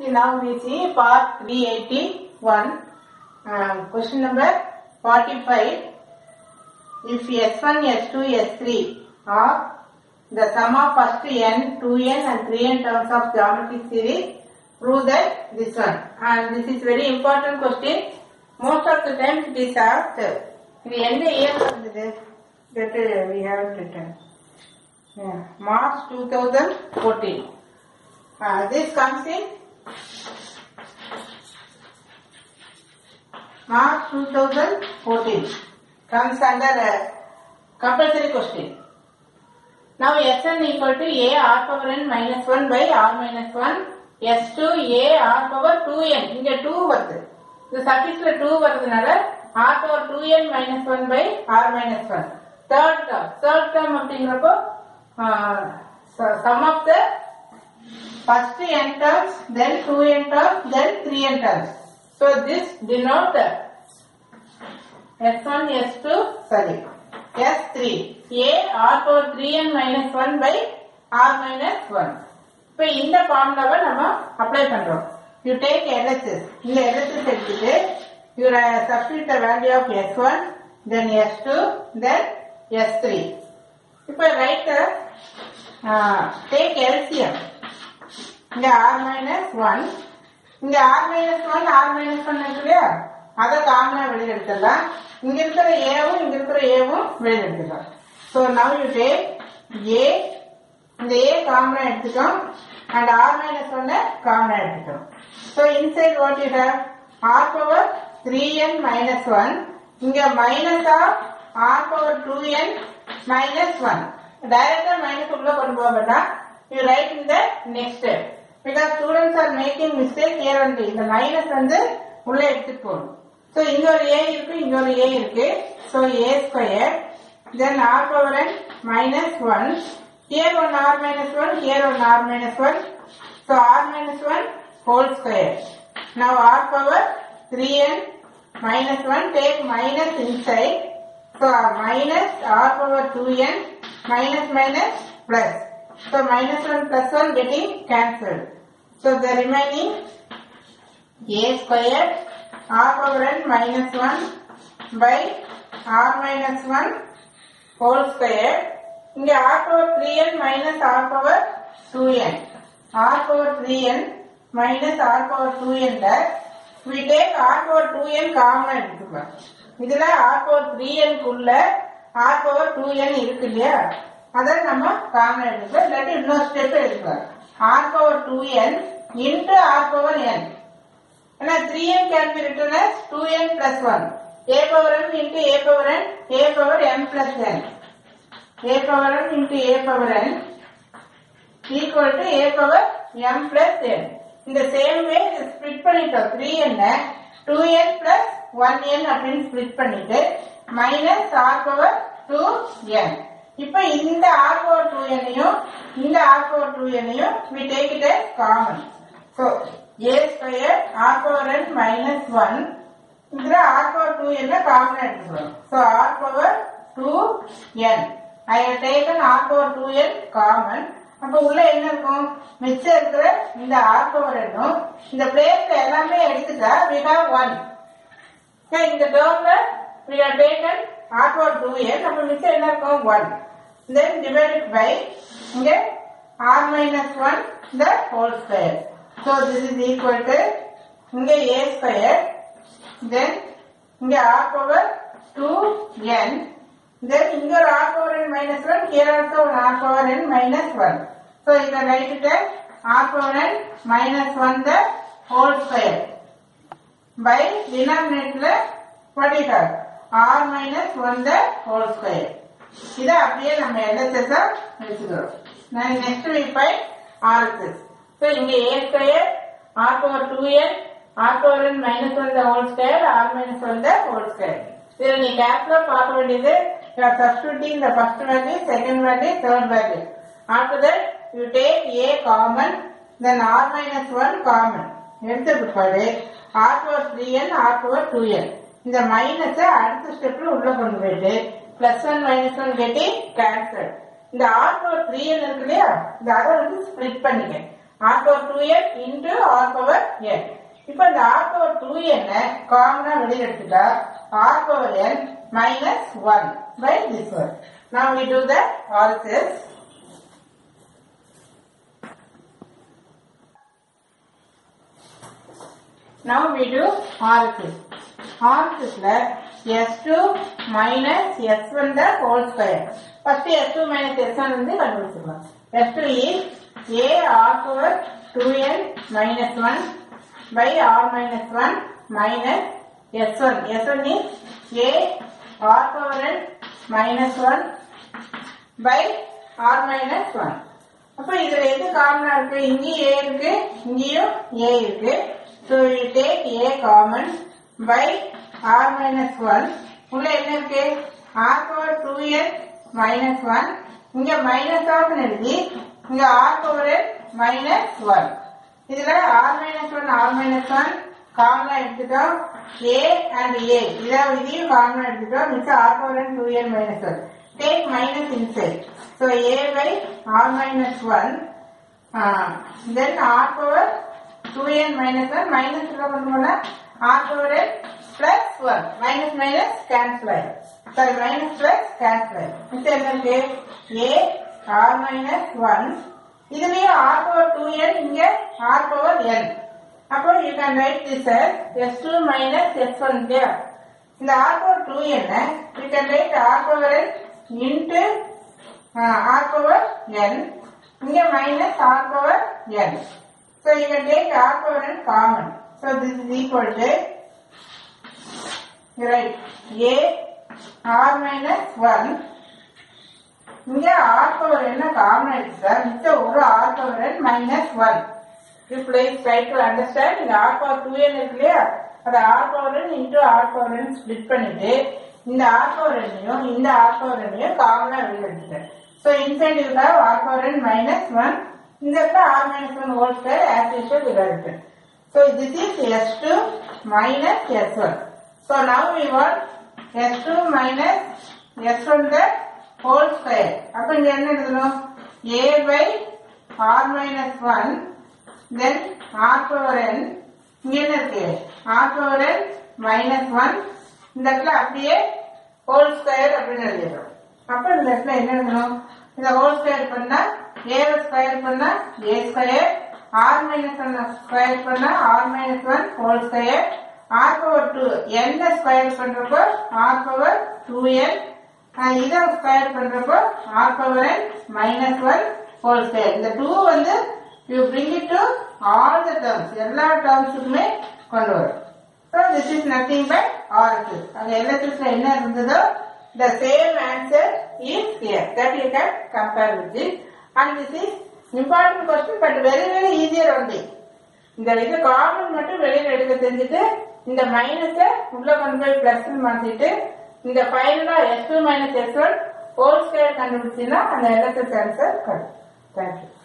See, now we see part 381, um, question number 45. If S1, S2, S3 are the sum of first n, 2n and 3n terms of geometric series, prove that this one. And this is very important question. Most of the times it is asked. இது எந்த year வந்தது that uh, we have written. Yeah, March 2014. Uh, this comes in March 2014 comes under uh, compulsory question. Now Sn equal to A r power n minus 1 by r minus 1 S2 A r power 2n இங்க 2 வருது இந்த சஃபிக்ஸ்ல 2 வருதுனால r power 2n minus 1 by r minus 1 third term third term அப்படிங்கிறப்போ uh, so- sum of the first n terms, then 2n terms, then 3n terms. So this denote S1, S2, sorry, S3. A r power 3n minus 1 by r minus 1. இப்போ இந்த ஃபார்முலாவை நம்ம apply பண்றோம் you take LSS இந்த LSS எடுத்துட்டு you substitute the value of S one then S two then S three இப்போ right take LCM இங்க R minus one இங்க R minus one R minus one இருக்கு இல்லையா அதை காமனா வெளியில எடுத்துடலாம் இங்க இருக்கிற ஏவும் இங்க இருக்கிற ஏவும் வெளியில எடுத்துக்கலாம் so now you take A இந்த ஏ காமனா எடுத்துட்டோம் அண்ட் ஆர் மைனஸ் ஒன்ன காமனா எடுத்துட்டோம் so inside what you have R power three N minus one இங்க minus of R power two N minus one டைரக்டா மைனஸ் உள்ள கொண்டு போக வேண்டாம் you write in the next step because students are making mistake here only இந்த minus வந்து உள்ள எடுத்துட்டு போகணும் ஸோ இங்க ஒரு ஏ இருக்கு இங்க ஒரு ஏ இருக்கு so A square then R power N minus one here one R minus one here one R minus one so R minus one whole square now R power three N minus 1 take minus inside so minus r power 2n minus minus plus so minus 1 plus 1 getting cancelled so the remaining a square r power n minus 1 by r minus 1 whole square இங்க r power 3n minus r power 2n r power 3n minus r power 2n dash we take r power 2n common எடுத்துக்கலாம் இதுல r power 3n குள்ள r power 2n இருக்கு இல்லையா அதை நம்ம common எடுத்துக்கலாம் இல்லாட்டி இன்னொரு ஸ்டெப் எடுக்கலாம் r power 2n into r power n ஏன்னா 3n can be written as 2n plus 1 a power n into a power n a power m plus n a power n into a power n equal to a power m plus n இந்த same way split பண்ணிட்டோம் 3n 2n plus 1n அப்படின்னு split பண்ணிட்டு minus r power 2n இப்போ இந்த r power 2n-ஐயும் இந்த r power 2n-ஐயும் we take it as common so a square r power n minus 1 இதுல r பவர் 2n காமன் எடுத்துக்கிறோம் so r power 2n I have taken r power 2n common அப்ப உள்ள என்ன இருக்கும் மிச்சம் இருக்கிற இந்த r பவர் என்னும் இந்த பிளேஸ்ல எல்லாமே எடுத்துட்டா we have 1 Okay, இந்த டேர்ம்ல we have taken r power 2n அப்ப மிச்சம் என்ன இருக்கும் 1 then divided by இங்க r minus 1 the whole square so this is equal to இங்க a square then இங்க r power 2n then இங்க ஒரு r power n minus 1 here also one r power n minus 1 so you can write it as r power n minus 1 the whole square by denominator what you have r minus 1 the whole square இதை அப்படியே நம்ம LHS ஆ வச்சுக்கிறோம் நான் next week by RHS so இங்க a square r power 2n r power n minus one the whole square r minus one the whole square இதில் நீ கேப்ல பார்க்க வேண்டியது you are substituting the first value, second value, third value. After that, you take a common, then r minus 1 common. எடுத்த பிற்பாடு r power 3n, r power 2n. இந்த மைனஸை அடுத்த ஸ்டெப்ல உள்ள கொண்டு போயிட்டு பிளஸ் ஒன் மைனஸ் ஒன் கெட்டி கேன்சல் இந்த ஆர் பவர் த்ரீ இருக்கு இல்லையா இந்த அதை வந்து ஸ்ப்ளிட் பண்ணிக்க R power two N into R power N இப்போ இந்த ஆர் பவர் டூ என்ன காமனா வெளியில எடுத்துட்டா R power N minus one by this one Now we do the RHS. Now we do RHS. RHS ல S2 minus S1 the whole square. First S2 minus S1 வந்து கண்டுபிடிச்சிடலாம். S2 is A R power 2n minus 1 by R minus 1 minus S1. S1 is A R power n minus 1 by R minus 1. அப்ப இதுல எது காமனா இருக்கு இங்கேயும் A இருக்கு இங்கேயும் A இருக்கு so you take A common by R minus 1 உள்ள என்ன இருக்கு R power 2n minus 1 இங்க minus ஆஃப் எழுதி இங்க R power n minus 1 இதுல R minus 1 R minus 1 காமனா எடுத்துட்டோம் A and A இதான் இதையும் காமனா எடுத்துட்டோம் மிச்சம் R power n 2n minus 1 take minus inside so A by R minus 1 uh, then R power 2n minus 1 minus உள்ள கொண்டு போனா R power n plus 1 minus minus cancel ஆயிடும் sorry minus plus cancel ஆயிடும் மிச்சம் என்ன இருக்கு A R minus 1 இதுலயும் R power 2n இங்க R power n அப்போ you can write this as S2 minus S1 இல்லையா இந்த R power 2 என்ன you can write R power n into uh, R power n இங்க minus R power n so you can take R power n common so this is equal to you write A R minus 1 இங்க R power n common எடுத்தா மிச்சம் ஒரு R power n minus 1 you please try to understand இந்த R power 2n இருக்கு இல்லையா அது R power n into R power n split பண்ணிட்டு இந்த R power n யும் இந்த R power n யும் காமனா வெளிய எடுத்துட்டேன் so inside you have R power n minus 1 இந்த இடத்துல R minus 1 whole square as usual you have written so this is S2 minus S1 so now we want S2 minus S1 the whole square அப்ப இங்க என்ன எழுதணும் A by R minus 1 then R power n இங்க என்ன இருக்கு R power n minus 1 இந்த இடத்துல அப்படியே ஹோல் ஸ்கொயர் அப்படின்னு எழுதிடுறோம் அப்ப இந்த இடத்துல என்ன எழுதணும் இந்த ஹோல் ஸ்கொயர் பண்ணா A ஸ்கொயர் பண்ணா A square R minus 1 square பண்ணா R minus 1 whole square R power 2 n square பண்றப்போ R power 2n ஆஹ் இதை ஸ்கொயர் பண்றப்போ R power N minus one whole square இந்த டூ வந்து you bring it to all the terms எல்லா டேர்ம்ஸுக்குமே கொண்டு வரும் so this is nothing by RSS அங்கே எல்எஸ்எஸ்ல என்ன இருந்ததோ the same answer is here that you can compare with it and this is important question but very very easier only இந்த இது காமன் மட்டும் வெளியில எடுக்க தெரிஞ்சுட்டு இந்த மைனஸ உள்ள கொண்டு போய் பிளஸ் மாத்திட்டு இந்த ஃபைனலா S two minus S one whole square கண்டுபிடிச்சீங்கன்னா அந்த எல்எஸ்எஸ் ஆன்சர் கிடைக்கும் தேங்க்யூ